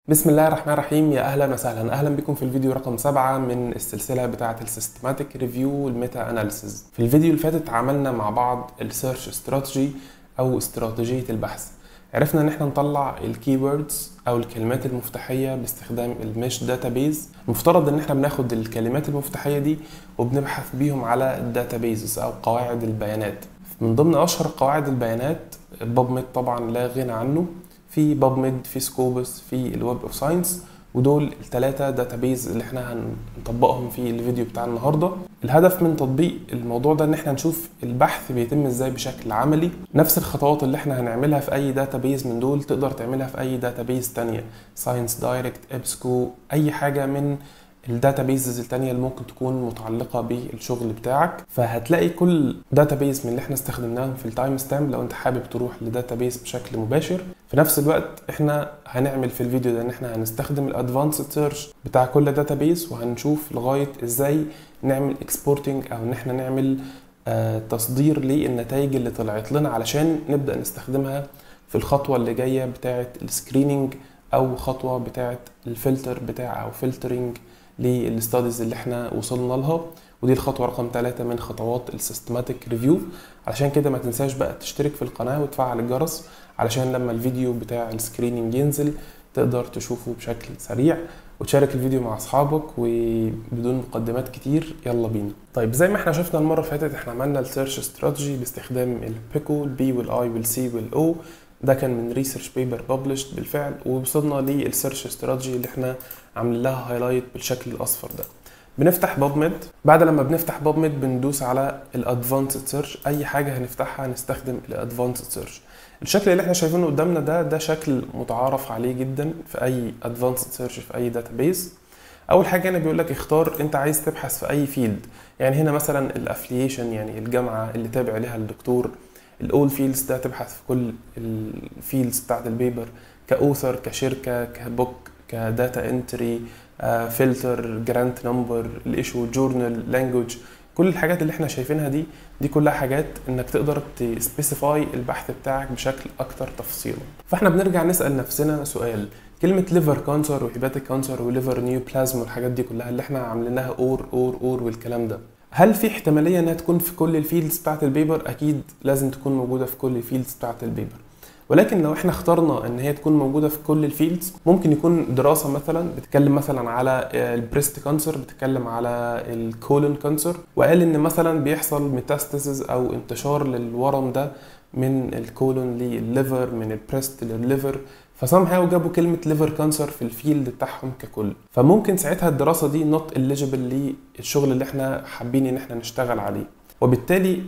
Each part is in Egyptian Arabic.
بسم الله الرحمن الرحيم يا اهلا وسهلا اهلا بكم في الفيديو رقم سبعة من السلسله بتاعه السيستماتيك ريفيو الميتا اناليسيز في الفيديو اللي فاتت عملنا مع بعض السيرش استراتيجي او استراتيجيه البحث عرفنا ان احنا نطلع الكيوردز او الكلمات المفتاحيه باستخدام المش داتابيز المفترض ان احنا بناخد الكلمات المفتاحيه دي وبنبحث بيهم على الداتابيزز او قواعد البيانات من ضمن اشهر قواعد البيانات بابميد طبعا لا غنى عنه في بابميد في سكوبس في الويب اوف ساينس ودول الثلاثه داتابيز اللي احنا هنطبقهم في الفيديو بتاع النهارده الهدف من تطبيق الموضوع ده ان احنا نشوف البحث بيتم ازاي بشكل عملي نفس الخطوات اللي احنا هنعملها في اي داتابيز من دول تقدر تعملها في اي داتابيز تانية ساينس دايركت ابسكو اي حاجه من الداتابيزز التانية اللي ممكن تكون متعلقة بالشغل بتاعك فهتلاقي كل داتابيز من اللي احنا استخدمناهم في التايم ستامب لو انت حابب تروح لداتابيز بشكل مباشر في نفس الوقت احنا هنعمل في الفيديو ده ان احنا هنستخدم الادفانسد سيرش بتاع كل داتابيز وهنشوف لغاية ازاي نعمل اكسبورتنج او ان احنا نعمل آه تصدير للنتائج اللي طلعت لنا علشان نبدأ نستخدمها في الخطوة اللي جاية بتاعة السكريننج او خطوة بتاعة الفلتر بتاع او فلترنج للستاديز اللي احنا وصلنا لها ودي الخطوه رقم ثلاثة من خطوات السيستماتيك ريفيو علشان كده ما تنساش بقى تشترك في القناه وتفعل الجرس علشان لما الفيديو بتاع السكريننج ينزل تقدر تشوفه بشكل سريع وتشارك الفيديو مع اصحابك وبدون مقدمات كتير يلا بينا طيب زي ما احنا شفنا المره اللي فاتت احنا عملنا السيرش استراتيجي باستخدام البيكو البي والاي والسي والاو ده كان من ريسيرش بيبر ببلشد بالفعل ووصلنا للسيرش استراتيجي اللي احنا عاملين لها هايلايت بالشكل الاصفر ده بنفتح بابميد بعد لما بنفتح بابميد بندوس على الادفانسد سيرش اي حاجه هنفتحها هنستخدم الادفانسد سيرش الشكل اللي احنا شايفينه قدامنا ده ده شكل متعارف عليه جدا في اي ادفانسد سيرش في اي داتابيز اول حاجه هنا بيقول لك اختار انت عايز تبحث في اي فيلد يعني هنا مثلا الافلييشن يعني الجامعه اللي تابع لها الدكتور الاول فيلدز ده تبحث في كل الفيلدز بتاعت البيبر كاوثر كشركه كبوك كداتا انتري فلتر جرانت نمبر الايشو جورنال لانجوج كل الحاجات اللي احنا شايفينها دي دي كلها حاجات انك تقدر تسبيسيفاي البحث بتاعك بشكل اكتر تفصيلا فاحنا بنرجع نسال نفسنا سؤال كلمة ليفر كانسر وهيباتيك كانسر وليفر نيو بلازم والحاجات دي كلها اللي احنا عاملينها اور اور اور والكلام ده هل في احتمالية انها تكون في كل الفيلدز بتاعت البيبر؟ اكيد لازم تكون موجودة في كل الفيلدز بتاعت البيبر. ولكن لو احنا اخترنا ان هي تكون موجوده في كل الفيلدز ممكن يكون دراسه مثلا بتتكلم مثلا على البريست كانسر بتتكلم على الكولون كانسر وقال ان مثلا بيحصل ميتاستاسيس او انتشار للورم ده من الكولون للليفر من البريست للليفر فسام هاو جابوا كلمة ليفر كانسر في الفيلد بتاعهم ككل فممكن ساعتها الدراسة دي نوت eligible للشغل اللي احنا حابين ان احنا نشتغل عليه وبالتالي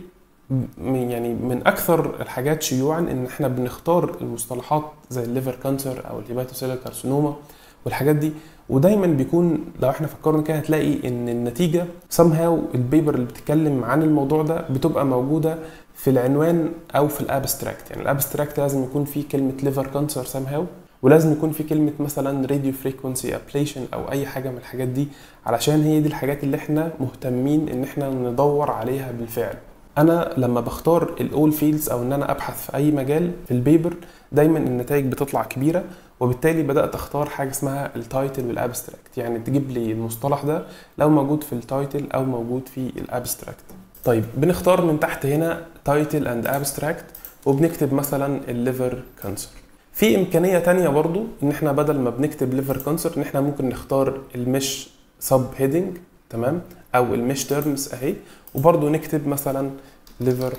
يعني من اكثر الحاجات شيوعا ان احنا بنختار المصطلحات زي الليفر كانسر او الهيباتوسيلر كارسينوما والحاجات دي ودايما بيكون لو احنا فكرنا كده هتلاقي ان النتيجه somehow البيبر اللي بتتكلم عن الموضوع ده بتبقى موجوده في العنوان او في الابستراكت يعني الابستراكت لازم يكون فيه كلمه ليفر كانسر somehow ولازم يكون في كلمة مثلا راديو فريكونسي ابليشن او اي حاجة من الحاجات دي علشان هي دي الحاجات اللي احنا مهتمين ان احنا ندور عليها بالفعل انا لما بختار الاول فيلدز او ان انا ابحث في اي مجال في البيبر دايما النتائج بتطلع كبيره وبالتالي بدات اختار حاجه اسمها التايتل والابستراكت يعني تجيب لي المصطلح ده لو موجود في التايتل او موجود في الابستراكت طيب بنختار من تحت هنا تايتل اند ابستراكت وبنكتب مثلا الليفر كانسر في امكانيه تانية برضو ان احنا بدل ما بنكتب ليفر كانسر ان احنا ممكن نختار المش سب هيدنج تمام او المش تيرمز اهي وبرضه نكتب مثلا ليفر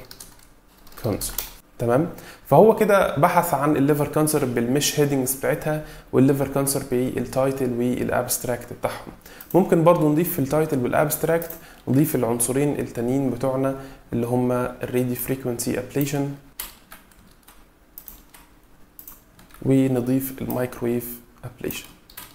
كانسر تمام فهو كده بحث عن الليفر كانسر بالمش هيدنجز بتاعتها والليفر كانسر بالتايتل والابستراكت بتاعهم ممكن برضه نضيف في التايتل والابستراكت نضيف العنصرين التانيين بتوعنا اللي هم الراديو فريكونسي ابليشن ونضيف المايكرويف ابليشن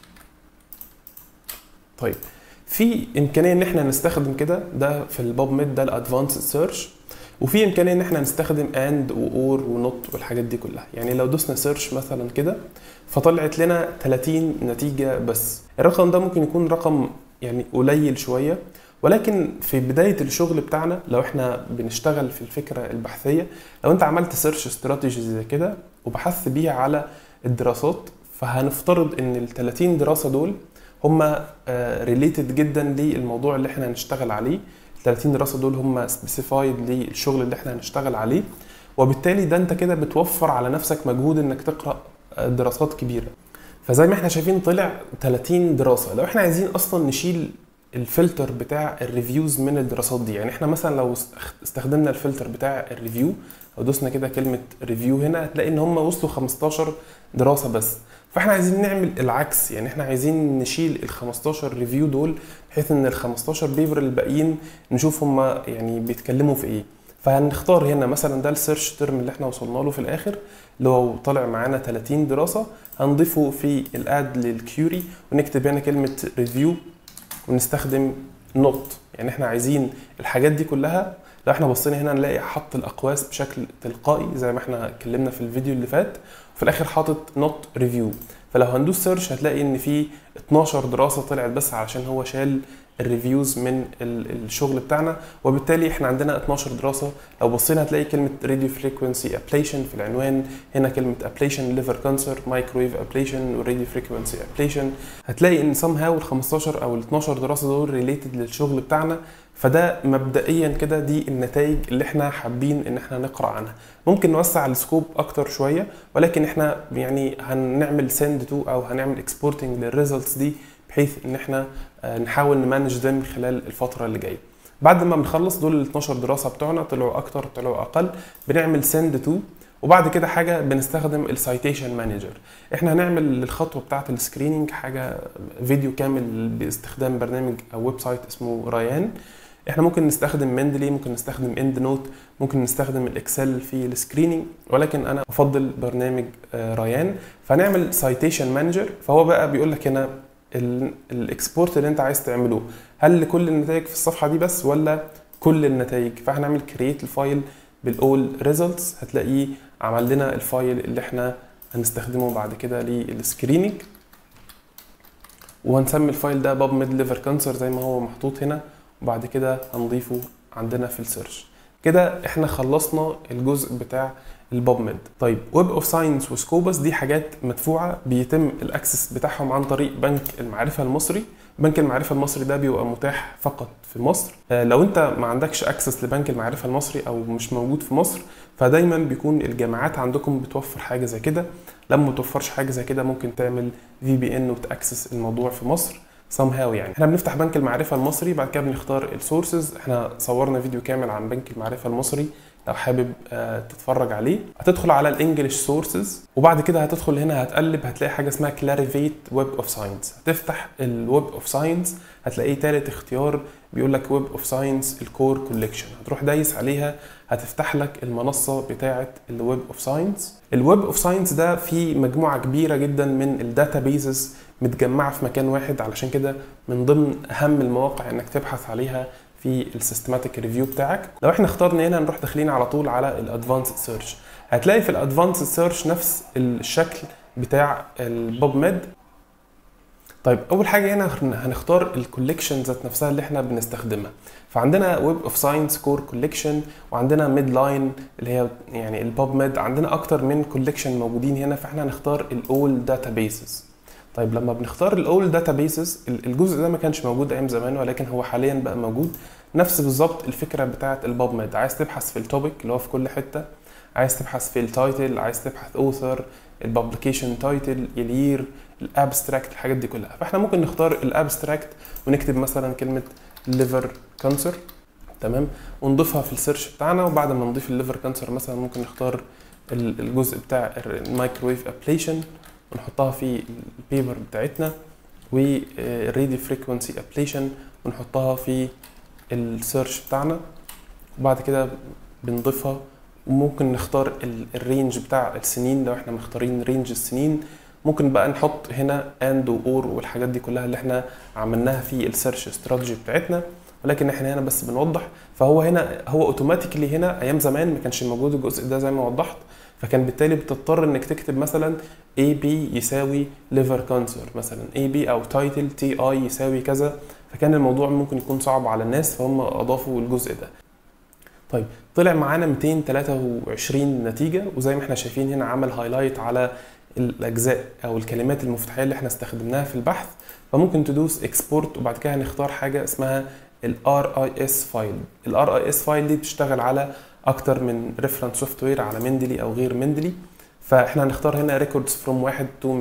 طيب في امكانيه ان احنا نستخدم كده ده في الباب ميد ده الادفانسد سيرش وفي امكانيه ان احنا نستخدم اند واور ونوت والحاجات دي كلها يعني لو دوسنا سيرش مثلا كده فطلعت لنا 30 نتيجه بس الرقم ده ممكن يكون رقم يعني قليل شويه ولكن في بدايه الشغل بتاعنا لو احنا بنشتغل في الفكره البحثيه لو انت عملت سيرش استراتيجي زي كده وبحثت بيها على الدراسات فهنفترض ان ال 30 دراسه دول هم ريليتد جدا للموضوع اللي احنا هنشتغل عليه ال 30 دراسه دول هم سبيسيفايد للشغل اللي احنا هنشتغل عليه وبالتالي ده انت كده بتوفر على نفسك مجهود انك تقرا دراسات كبيره فزي ما احنا شايفين طلع 30 دراسه لو احنا عايزين اصلا نشيل الفلتر بتاع الريفيوز من الدراسات دي يعني احنا مثلا لو استخدمنا الفلتر بتاع الريفيو او دوسنا كده كلمه ريفيو هنا هتلاقي ان هم وصلوا 15 دراسه بس فاحنا عايزين نعمل العكس يعني احنا عايزين نشيل ال 15 ريفيو دول بحيث ان ال 15 بيبر الباقيين نشوف هم يعني بيتكلموا في ايه فهنختار هنا مثلا ده السيرش ترم اللي احنا وصلنا له في الاخر اللي هو طالع معانا 30 دراسه هنضيفه في الاد للكيوري ونكتب هنا كلمه ريفيو ونستخدم نوت يعني احنا عايزين الحاجات دي كلها لو احنا بصينا هنا نلاقي حط الاقواس بشكل تلقائي زي ما احنا اتكلمنا في الفيديو اللي فات وفي الاخر حاطط نوت ريفيو فلو هندوس سيرش هتلاقي ان في 12 دراسه طلعت بس علشان هو شال الريفيوز من الشغل بتاعنا وبالتالي احنا عندنا 12 دراسه لو بصينا هتلاقي كلمه راديو فريكونسي ابليشن في العنوان هنا كلمه ابليشن ليفر كانسر مايكرويف ابليشن وراديو فريكونسي ابليشن هتلاقي ان سام هاو ال 15 او ال 12 دراسه دول ريليتد للشغل بتاعنا فده مبدئيا كده دي النتائج اللي احنا حابين ان احنا نقرا عنها ممكن نوسع السكوب اكتر شويه ولكن احنا يعني هنعمل سند تو او هنعمل اكسبورتنج للريزلتس دي بحيث ان احنا نحاول نمانج دم خلال الفتره اللي جايه بعد ما بنخلص دول ال 12 دراسه بتوعنا طلعوا اكتر طلعوا اقل بنعمل سند تو وبعد كده حاجه بنستخدم السايتيشن مانجر احنا هنعمل الخطوه بتاعه السكريننج حاجه فيديو كامل باستخدام برنامج او ويب سايت اسمه ريان احنا ممكن نستخدم مندلي ممكن نستخدم اند نوت ممكن نستخدم الاكسل في السكريننج ولكن انا افضل برنامج ريان فنعمل سايتيشن مانجر فهو بقى بيقول لك هنا الاكسبورت اللي انت عايز تعمله هل لكل النتائج في الصفحه دي بس ولا كل النتائج فهنعمل كرييت الفايل بالاول ريزلتس هتلاقيه عمل لنا الفايل اللي احنا هنستخدمه بعد كده للسكريننج وهنسمي الفايل ده باب ميد ليفر كانسر زي ما هو محطوط هنا وبعد كده هنضيفه عندنا في السيرش كده احنا خلصنا الجزء بتاع الباب ميد طيب ويب اوف ساينس وسكوبس دي حاجات مدفوعه بيتم الاكسس بتاعهم عن طريق بنك المعرفه المصري بنك المعرفه المصري ده بيبقى متاح فقط في مصر لو انت ما عندكش اكسس لبنك المعرفه المصري او مش موجود في مصر فدايما بيكون الجامعات عندكم بتوفر حاجه زي كده لما ما توفرش حاجه زي كده ممكن تعمل في بي ان وتاكسس الموضوع في مصر somehow يعني احنا بنفتح بنك المعرفه المصري بعد كده بنختار السورسز احنا صورنا فيديو كامل عن بنك المعرفه المصري لو حابب تتفرج عليه هتدخل على الانجليش سورسز وبعد كده هتدخل هنا هتقلب هتلاقي حاجه اسمها كلاريفيت ويب اوف ساينس هتفتح الويب اوف ساينس هتلاقيه تالت اختيار بيقول لك ويب اوف ساينس الكور كوليكشن هتروح دايس عليها هتفتح لك المنصه بتاعه الويب اوف ساينس الويب اوف ساينس ده فيه مجموعه كبيره جدا من الداتا بيزز متجمعه في مكان واحد علشان كده من ضمن اهم المواقع انك تبحث عليها في السيستماتيك ريفيو بتاعك لو احنا اخترنا هنا نروح داخلين على طول على الادفانسد سيرش هتلاقي في الادفانسد سيرش نفس الشكل بتاع البوب ميد طيب اول حاجه هنا هنختار الكوليكشن ذات نفسها اللي احنا بنستخدمها فعندنا ويب اوف ساينس كور كوليكشن وعندنا ميد لاين اللي هي يعني البوب ميد عندنا اكتر من كوليكشن موجودين هنا فاحنا هنختار الاول داتا بيسز طيب لما بنختار الاول داتا بيسز الجزء ده ما كانش موجود ايام زمان ولكن هو حاليا بقى موجود نفس بالظبط الفكره بتاعه الباب ميد عايز تبحث في التوبيك اللي هو في كل حته عايز تبحث في التايتل عايز تبحث اوثر الببليكيشن تايتل الير الابستراكت الحاجات دي كلها فاحنا ممكن نختار الابستراكت ونكتب مثلا كلمه ليفر كانسر تمام ونضيفها في السيرش بتاعنا وبعد ما نضيف الليفر كانسر مثلا ممكن نختار الجزء بتاع المايكرويف ابليشن ونحطها في البيبر بتاعتنا والراديو فريكونسي ابليشن ونحطها في السيرش بتاعنا وبعد كده بنضيفها وممكن نختار الرينج بتاع السنين لو احنا مختارين رينج السنين ممكن بقى نحط هنا اند واور والحاجات دي كلها اللي احنا عملناها في السيرش استراتيجي بتاعتنا ولكن احنا هنا بس بنوضح فهو هنا هو اوتوماتيكلي هنا ايام زمان ما كانش موجود الجزء ده زي ما وضحت فكان بالتالي بتضطر انك تكتب مثلا اي بي يساوي ليفر كانسر مثلا اي بي او تايتل تي اي يساوي كذا فكان الموضوع ممكن يكون صعب على الناس فهم اضافوا الجزء ده طيب طلع معانا 223 نتيجة وزي ما احنا شايفين هنا عمل هايلايت على الاجزاء او الكلمات المفتاحيه اللي احنا استخدمناها في البحث فممكن تدوس اكسبورت وبعد كده هنختار حاجه اسمها الار اي اس فايل الار اي اس فايل دي بتشتغل على اكتر من ريفرنس سوفت وير على مندلي او غير مندلي فاحنا هنختار هنا ريكوردز فروم 1 تو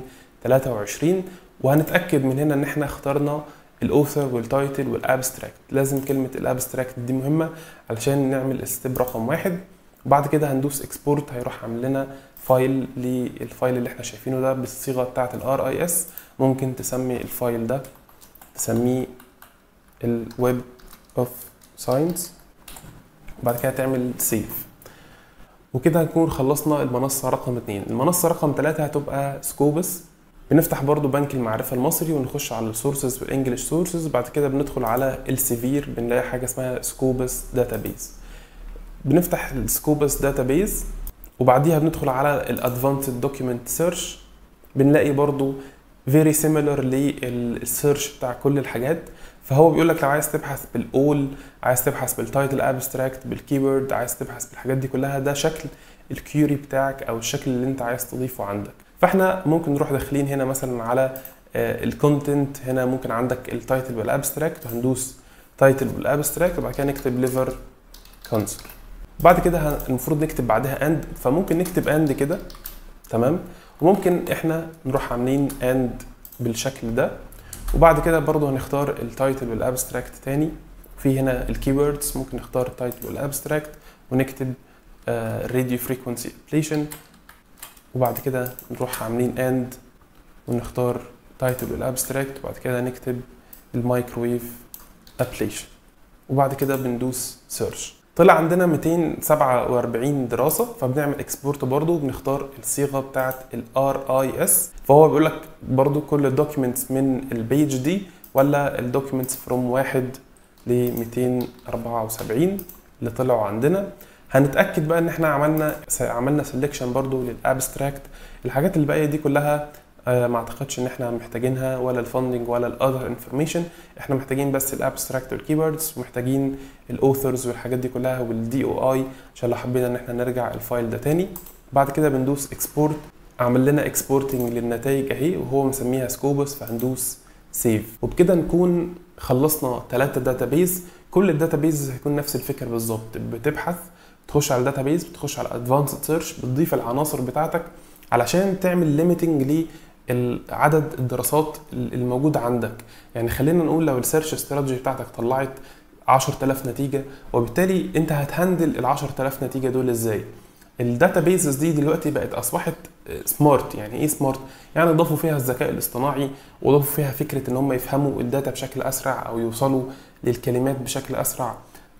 223 وهنتاكد من هنا ان احنا اخترنا الاوثر والتايتل والابستراكت لازم كلمه الابستراكت دي مهمه علشان نعمل ستيب رقم واحد وبعد كده هندوس اكسبورت هيروح عامل لنا فايل للفايل اللي احنا شايفينه ده بالصيغه بتاعه الار اي اس ممكن تسمي الفايل ده تسميه الويب اوف ساينس وبعد كده تعمل سيف وكده هنكون خلصنا المنصه رقم اتنين المنصه رقم ثلاثة هتبقى سكوبس بنفتح برضو بنك المعرفة المصري ونخش على السورسز والانجلش سورسز بعد كده بندخل على السيفير بنلاقي حاجة اسمها سكوبس داتابيز بنفتح السكوبس داتابيز وبعديها بندخل على الادفانسد دوكيمنت سيرش بنلاقي برضو فيري سيميلر للسيرش بتاع كل الحاجات فهو بيقول لك لو عايز تبحث بالاول عايز تبحث بالتايتل ابستراكت بالكيورد عايز تبحث بالحاجات دي كلها ده شكل الكيوري بتاعك او الشكل اللي انت عايز تضيفه عندك فاحنا ممكن نروح داخلين هنا مثلا على الكونتنت هنا ممكن عندك التايتل والابستراكت وهندوس تايتل والابستراكت وبعد كده نكتب ليفر كانسر بعد كده المفروض نكتب بعدها اند فممكن نكتب اند كده تمام وممكن احنا نروح عاملين اند بالشكل ده وبعد كده برضو هنختار التايتل والابستراكت تاني في هنا الكيوردز ممكن نختار التايتل والابستراكت ونكتب راديو فريكونسي ابليشن وبعد كده نروح عاملين اند ونختار تايتل والابستراكت وبعد كده نكتب المايكرويف ابليشن وبعد كده بندوس سيرش طلع عندنا 247 دراسه فبنعمل اكسبورت برضو بنختار الصيغه بتاعه الار اي اس فهو بيقول لك برضو كل الدوكيومنتس من البيج دي ولا الدوكيومنتس فروم 1 ل 274 اللي طلعوا عندنا هنتاكد بقى ان احنا عملنا عملنا سelection برضو للابستراكت الحاجات اللي باقيه دي كلها ما اعتقدش ان احنا محتاجينها ولا الفندنج ولا الاذر انفورميشن احنا محتاجين بس الابستراكت والكيوردز ومحتاجين الاوثرز والحاجات دي كلها والدي او اي عشان لو حبينا ان احنا نرجع الفايل ده تاني بعد كده بندوس اكسبورت عمل لنا اكسبورتنج للنتائج اهي وهو مسميها سكوبس فهندوس سيف وبكده نكون خلصنا ثلاثة داتابيز كل الداتابيز هيكون نفس الفكره بالظبط بتبحث تخش على الداتابيز بتخش على ادفانسد سيرش بتضيف العناصر بتاعتك علشان تعمل ليميتنج عدد الدراسات الموجودة عندك يعني خلينا نقول لو السيرش استراتيجي بتاعتك طلعت 10000 نتيجة وبالتالي انت هتهندل ال 10000 نتيجة دول ازاي الداتا بيزز دي دلوقتي بقت اصبحت سمارت يعني ايه سمارت يعني ضافوا فيها الذكاء الاصطناعي وضافوا فيها فكرة ان هم يفهموا الداتا بشكل اسرع او يوصلوا للكلمات بشكل اسرع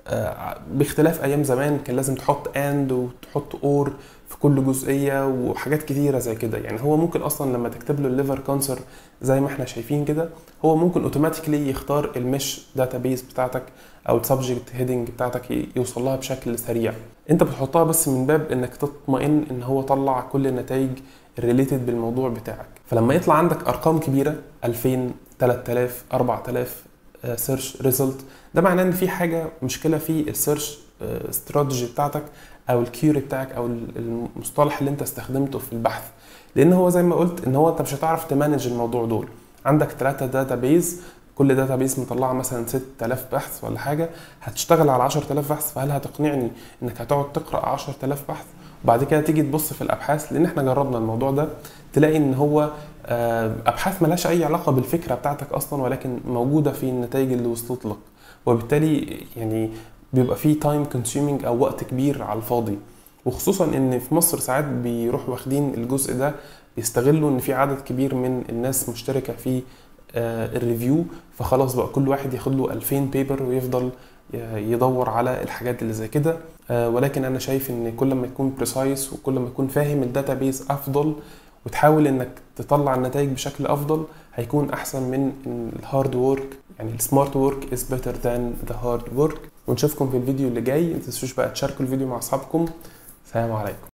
باختلاف ايام زمان كان لازم تحط اند وتحط اور في كل جزئيه وحاجات كتيره زي كده يعني هو ممكن اصلا لما تكتب له الليفر كانسر زي ما احنا شايفين كده هو ممكن اوتوماتيكلي يختار المش داتابيز بتاعتك او السبجكت هيدنج بتاعتك يوصل لها بشكل سريع انت بتحطها بس من باب انك تطمئن ان هو طلع كل النتائج الريليتد بالموضوع بتاعك فلما يطلع عندك ارقام كبيره 2000 3000 4000 سيرش ريزلت ده معناه ان في حاجه مشكله في السيرش استراتيجي بتاعتك او الكيوري بتاعك او المصطلح اللي انت استخدمته في البحث لان هو زي ما قلت ان هو انت مش هتعرف تمانج الموضوع دول عندك ثلاثة داتا بيز كل داتا بيز مطلعه مثلا 6000 بحث ولا حاجه هتشتغل على 10000 بحث فهل هتقنعني انك هتقعد تقرا 10000 بحث وبعد كده تيجي تبص في الابحاث لان احنا جربنا الموضوع ده تلاقي ان هو ابحاث ملهاش اي علاقه بالفكره بتاعتك اصلا ولكن موجوده في النتائج اللي وصلت لك وبالتالي يعني بيبقى فيه تايم كونسيومينج او وقت كبير على الفاضي وخصوصا ان في مصر ساعات بيروحوا واخدين الجزء ده بيستغلوا ان في عدد كبير من الناس مشتركه في الريفيو فخلاص بقى كل واحد ياخد له 2000 بيبر ويفضل يدور على الحاجات اللي زي كده ولكن انا شايف ان كل ما يكون بريسايس وكل ما يكون فاهم الداتابيز افضل وتحاول انك تطلع النتائج بشكل افضل هيكون احسن من الهارد وورك يعني السمارت وورك از بيتر ذان ذا هارد وورك ونشوفكم في الفيديو اللي جاي ما تنسوش بقى تشاركوا الفيديو مع اصحابكم سلام عليكم